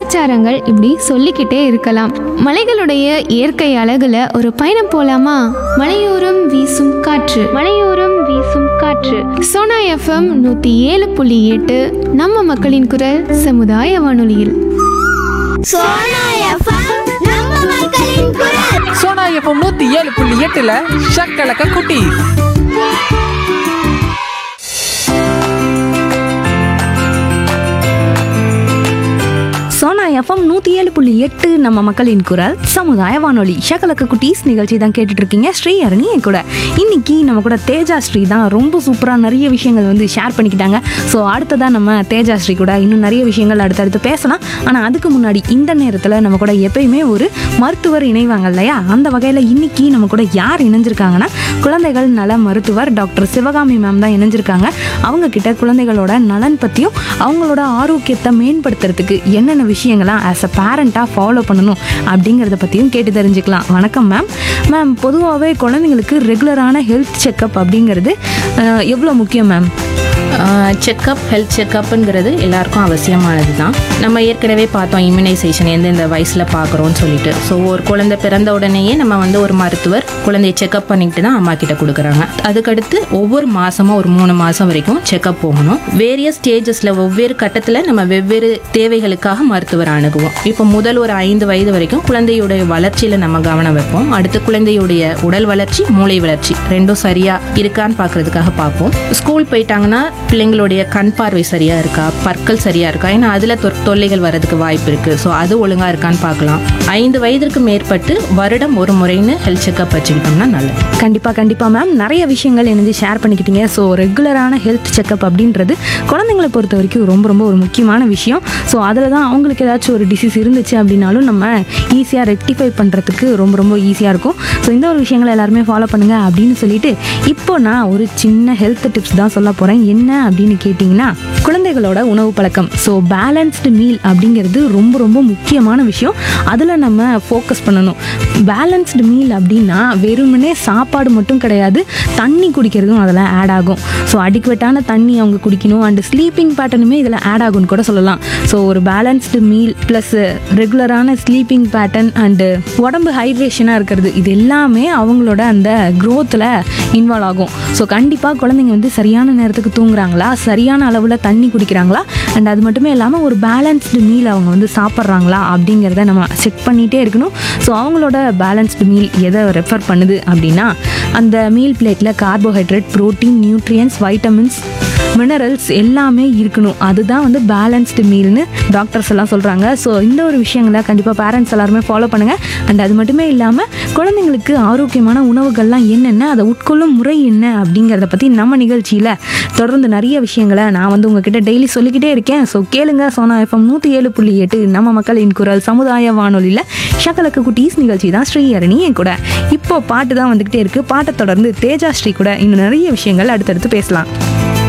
கலாச்சாரங்கள் இப்படி சொல்லிக்கிட்டே இருக்கலாம் மலைகளுடைய இயற்கை அழகுல ஒரு பயணம் போலாமா மலையோரம் வீசும் காற்று மலையோரம் வீசும் காற்று சோனா எஃப்எம் நூத்தி ஏழு புள்ளி எட்டு நம்ம மக்களின் குரல் சமுதாய வானொலியில் சோனா எஃப்எம் நம்ம மக்களின் குரல் சோனா எஃப்எம் நூத்தி ஏழு புள்ளி எட்டுல ஷக்கலக்க குட்டி சோனா எஃப்எம் நூற்றி ஏழு புள்ளி எட்டு நம்ம மக்களின் குரல் சமுதாய வானொலி ஷகலக்க குட்டீஸ் நிகழ்ச்சி தான் கேட்டுட்டு இருக்கீங்க ஸ்ரீ அருணி என் கூட இன்னைக்கு நம்ம கூட தேஜா ஸ்ரீ தான் ரொம்ப சூப்பராக நிறைய விஷயங்கள் வந்து ஷேர் பண்ணிக்கிட்டாங்க ஸோ அடுத்ததான் நம்ம தேஜா ஸ்ரீ கூட இன்னும் நிறைய விஷயங்கள் அடுத்தடுத்து பேசலாம் ஆனால் அதுக்கு முன்னாடி இந்த நேரத்தில் நம்ம கூட எப்பயுமே ஒரு மருத்துவர் இணைவாங்க இல்லையா அந்த வகையில் இன்னைக்கு நம்ம கூட யார் இணைஞ்சிருக்காங்கன்னா குழந்தைகள் நல மருத்துவர் டாக்டர் சிவகாமி மேம் தான் இணைஞ்சிருக்காங்க அவங்க கிட்ட குழந்தைகளோட நலன் பற்றியும் அவங்களோட ஆரோக்கியத்தை மேம்படுத்துறதுக்கு என்னென்ன விஷயங்கள்லாம் ஆஸ் அ பேரண்ட்டாக ஃபாலோ பண்ணணும் அப்படிங்கிறத பற்றியும் கேட்டு தெரிஞ்சுக்கலாம் வணக்கம் மேம் மேம் பொதுவாகவே குழந்தைங்களுக்கு ரெகுலரான ஹெல்த் செக்கப் அப்படிங்கிறது அஹ், எவ்வளோ முக்கியம் மேம் செக்கப் ஹெல்த் செக்கப்புங்கிறது எல்லாருக்கும் அவசியமானது தான் நம்ம ஏற்கனவே பார்த்தோம் இம்யூனைசேஷன் எந்தெந்த வயசில் பார்க்குறோன்னு சொல்லிட்டு ஸோ ஒரு குழந்தை பிறந்த உடனேயே நம்ம வந்து ஒரு மருத்துவர் குழந்தைய செக்கப் பண்ணிட்டு தான் அம்மா கிட்ட கொடுக்குறாங்க அதுக்கடுத்து ஒவ்வொரு மாதமும் ஒரு மூணு மாதம் வரைக்கும் செக்கப் போகணும் வேரியஸ் ஸ்டேஜஸில் ஒவ்வொரு கட்டத்தில் நம்ம வெவ்வேறு தேவைகளுக்காக மருத்துவர் அணுகுவோம் இப்போ முதல் ஒரு ஐந்து வயது வரைக்கும் குழந்தையுடைய வளர்ச்சியில் நம்ம கவனம் வைப்போம் அடுத்து குழந்தையுடைய உடல் வளர்ச்சி மூளை வளர்ச்சி ரெண்டும் சரியா இருக்கான்னு பார்க்கறதுக்காக பார்ப்போம் ஸ்கூல் போயிட்டாங்கன்னா பிள்ளைங்களுடைய கண் பார்வை சரியா இருக்கா பற்கள் சரியா இருக்கா ஏன்னா அதுல தொ- தொல்லைகள் வர்றதுக்கு வாய்ப்பு இருக்கு ஸோ அது ஒழுங்கா இருக்கான்னு பார்க்கலாம் ஐந்து வயதிற்கு மேற்பட்டு வருடம் ஒரு முறைன்னு ஹெல்த் செக்அப் வச்சுக்கிட்டோம்னா நல்லது கண்டிப்பாக கண்டிப்பாக மேம் நிறைய விஷயங்கள் இணைஞ்சு ஷேர் பண்ணிக்கிட்டீங்க ஸோ ரெகுலரான ஹெல்த் செக்கப் அப்படின்றது குழந்தைங்களை பொறுத்த வரைக்கும் ரொம்ப ரொம்ப ஒரு முக்கியமான விஷயம் ஸோ அதில் தான் அவங்களுக்கு ஏதாச்சும் ஒரு டிசீஸ் இருந்துச்சு அப்படின்னாலும் நம்ம ஈஸியாக ரெக்டிஃபை பண்ணுறதுக்கு ரொம்ப ரொம்ப ஈஸியாக இருக்கும் ஸோ இந்த ஒரு விஷயங்களை எல்லாருமே ஃபாலோ பண்ணுங்க அப்படின்னு சொல்லிட்டு இப்போ நான் ஒரு சின்ன ஹெல்த் டிப்ஸ் தான் சொல்ல போகிறேன் என்ன அப்படின்னு கேட்டிங்கன்னா குழந்தைகளோட உணவு பழக்கம் ஸோ பேலன்ஸ்டு மீல் அப்படிங்கிறது ரொம்ப ரொம்ப முக்கியமான விஷயம் அதில் நம்ம ஃபோக்கஸ் பண்ணணும் பேலன்ஸ்டு மீல் அப்படின்னா வெறுமனே சாப்பாடு மட்டும் கிடையாது தண்ணி குடிக்கிறதும் அதில் ஆட் ஆகும் ஸோ அடிக்குவேட்டான தண்ணி அவங்க குடிக்கணும் அண்ட் ஸ்லீப்பிங் பேட்டர்னுமே இதில் ஆட் ஆகும்னு கூட சொல்லலாம் ஸோ ஒரு பேலன்ஸ்டு மீல் ப்ளஸ் ரெகுலரான ஸ்லீப்பிங் பேட்டர்ன் அண்டு உடம்பு ஹைட்ரேஷனாக இருக்கிறது இது எல்லாமே அவங்களோட அந்த க்ரோத்தில் இன்வால்வ் ஆகும் ஸோ கண்டிப்பாக குழந்தைங்க வந்து சரியான நேரத்துக்கு தூங்குறாங்களா சரியான அளவில் தண்ணி குடிக்கிறாங்களா அண்ட் அது மட்டுமே இல்லாமல் ஒரு பேலன்ஸ்டு மீல் அவங்க வந்து சாப்பிட்றாங்களா அப்படிங்கிறத நம்ம செக் பண்ணிகிட்டே இருக்கணும் ஸோ அவங்களோட பேலன்ஸ்டு மீல் எதை ரெஃபர் பண்ணுது அப்படின்னா அந்த மீல் பிளேட்டில் carbohydrate protein nutrients vitamins minerals எல்லாமே இருக்கணும் அதுதான் வந்து பேலன்ஸ்டு மீல்னு டாக்டர்ஸ் எல்லாம் சொல்கிறாங்க ஸோ இந்த ஒரு விஷயங்களை கண்டிப்பாக பேரண்ட்ஸ் எல்லாருமே ஃபாலோ பண்ணுங்கள் அண்ட் அது மட்டுமே இல்லாமல் குழந்தைங்களுக்கு ஆரோக்கியமான உணவுகள்லாம் என்னென்ன அதை உட்கொள்ளும் முறை என்ன அப்படிங்கிறத பற்றி நம்ம நிகழ்ச்சியில் தொடர்ந்து நிறைய விஷயங்களை நான் வந்து உங்ககிட்ட டெய்லி சொல்லிக்கிட்டே இருக்கேன் ஸோ கேளுங்க சோனா எஃப்எம் நூற்றி ஏழு புள்ளி எட்டு நம்ம மக்களின் குரல் சமுதாய வானொலியில் ஷக்கலக்கு குட்டீஸ் நிகழ்ச்சி தான் ஸ்ரீஹரணி என் கூட இப்போ பாட்டு தான் வந்துக்கிட்டே இருக்குது பாட்டை தொடர்ந்து தேஜா ஸ்ரீ கூட இன்னும் நிறைய விஷயங்கள் அடுத்தடுத்து பேசலாம்